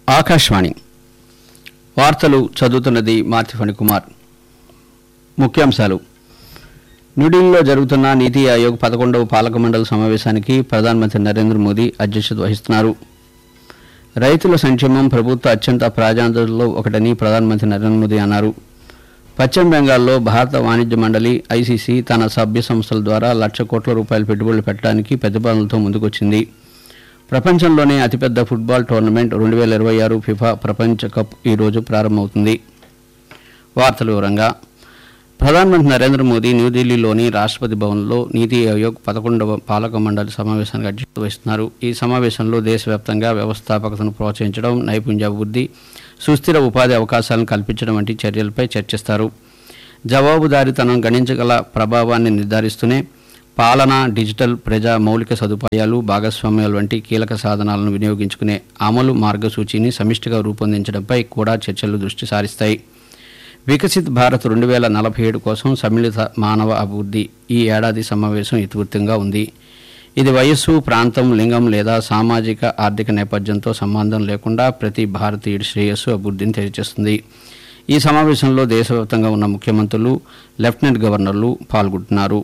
ఆకాశవాణి వార్తలు చదువుతున్నది మార్తిఫణి కుమార్ ముఖ్యాంశాలు న్యూఢిల్లీలో జరుగుతున్న నీతి ఆయోగ్ పదకొండవ పాలక మండలి సమావేశానికి ప్రధానమంత్రి నరేంద్ర మోదీ అధ్యక్షత వహిస్తున్నారు రైతుల సంక్షేమం ప్రభుత్వ అత్యంత ప్రాధాన్యతల్లో ఒకటని ప్రధానమంత్రి నరేంద్ర మోదీ అన్నారు పశ్చిమ బెంగాల్లో భారత వాణిజ్య మండలి ఐసీసీ తన సభ్య సంస్థల ద్వారా లక్ష కోట్ల రూపాయల పెట్టుబడులు పెట్టడానికి ప్రతిపాదనలతో ముందుకొచ్చింది ప్రపంచంలోనే అతిపెద్ద ఫుట్బాల్ టోర్నమెంట్ రెండు వేల ఇరవై ఆరు ఫిఫా ప్రపంచ కప్ ఈరోజు ప్రారంభమవుతుంది వార్తల వివరంగా ప్రధానమంత్రి నరేంద్ర మోదీ న్యూఢిల్లీలోని రాష్ట్రపతి భవన్లో నీతి ఆయోగ్ పదకొండవ పాలక మండలి సమావేశానికి అధ్యక్షత వహిస్తున్నారు ఈ సమావేశంలో దేశవ్యాప్తంగా వ్యవస్థాపకతను ప్రోత్సహించడం నైపుణ్యాభివృద్ధి సుస్థిర ఉపాధి అవకాశాలను కల్పించడం వంటి చర్యలపై చర్చిస్తారు జవాబుదారీతనం గణించగల ప్రభావాన్ని నిర్ధారిస్తూనే పాలన డిజిటల్ ప్రజా మౌలిక సదుపాయాలు భాగస్వామ్యాలు వంటి కీలక సాధనాలను వినియోగించుకునే అమలు మార్గసూచిని సమిష్టిగా రూపొందించడంపై కూడా చర్చలు దృష్టి సారిస్తాయి వికసిత్ భారత్ రెండు వేల నలభై ఏడు కోసం సమ్మిళిత మానవ అభివృద్ధి ఈ ఏడాది సమావేశం ఇతివృత్తంగా ఉంది ఇది వయస్సు ప్రాంతం లింగం లేదా సామాజిక ఆర్థిక నేపథ్యంతో సంబంధం లేకుండా ప్రతి భారతీయుడి శ్రేయస్సు అభివృద్ధిని తెలియజేస్తుంది ఈ సమావేశంలో దేశవ్యాప్తంగా ఉన్న ముఖ్యమంత్రులు లెఫ్టినెంట్ గవర్నర్లు పాల్గొంటున్నారు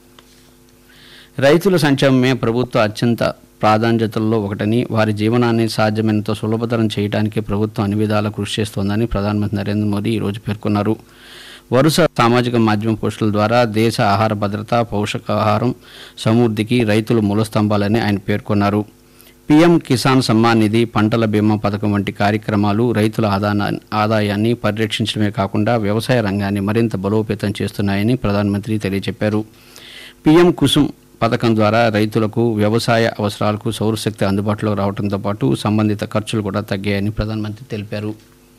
రైతుల సంక్షేమమే ప్రభుత్వ అత్యంత ప్రాధాన్యతల్లో ఒకటని వారి జీవనాన్ని సాధ్యమైనంత సులభతరం చేయడానికి ప్రభుత్వం అన్ని విధాలా కృషి చేస్తోందని ప్రధానమంత్రి నరేంద్ర మోదీ ఈరోజు పేర్కొన్నారు వరుస సామాజిక మాధ్యమ పోస్టుల ద్వారా దేశ ఆహార భద్రత పౌషకాహారం సమృద్ధికి రైతులు మూలస్తంభాలని ఆయన పేర్కొన్నారు పీఎం కిసాన్ సమ్మాన్ నిధి పంటల బీమా పథకం వంటి కార్యక్రమాలు రైతుల ఆదానా ఆదాయాన్ని పరిరక్షించడమే కాకుండా వ్యవసాయ రంగాన్ని మరింత బలోపేతం చేస్తున్నాయని ప్రధానమంత్రి తెలియజెప్పారు పీఎం కుసుమ్ పథకం ద్వారా రైతులకు వ్యవసాయ అవసరాలకు సౌరశక్తి అందుబాటులోకి రావడంతో పాటు సంబంధిత ఖర్చులు కూడా తగ్గాయని ప్రధానమంత్రి తెలిపారు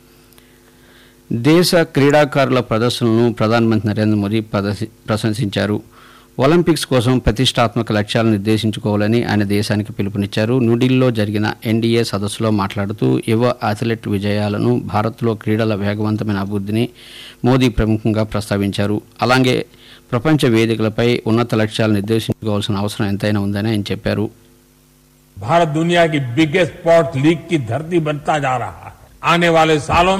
దేశ క్రీడాకారుల ప్రదర్శనలను ప్రధానమంత్రి నరేంద్ర మోదీ ప్రదర్శి- ప్రశంసించారు ఒలింపిక్స్ కోసం ప్రతిష్టాత్మక లక్ష్యాలను నిర్దేశించుకోవాలని ఆయన దేశానికి పిలుపునిచ్చారు న్యూఢిల్లీలో జరిగిన ఎన్డీఏ సదస్సులో మాట్లాడుతూ యువ అథ్లెట్ విజయాలను భారత్లో క్రీడల వేగవంతమైన అభివృద్ధిని మోదీ ప్రముఖంగా ప్రస్తావించారు అలాగే ప్రపంచ వేదికలపై ఉన్నత లక్ష్యాలు నిర్దేశించుకోవాల్సిన అవసరం ఎంతైనా ఉందని ఆయన చెప్పారు भारत दुनिया की बिगेस्ट स्पोर्ट्स लीग की धरती बनता जा रहा है आने वाले सालों में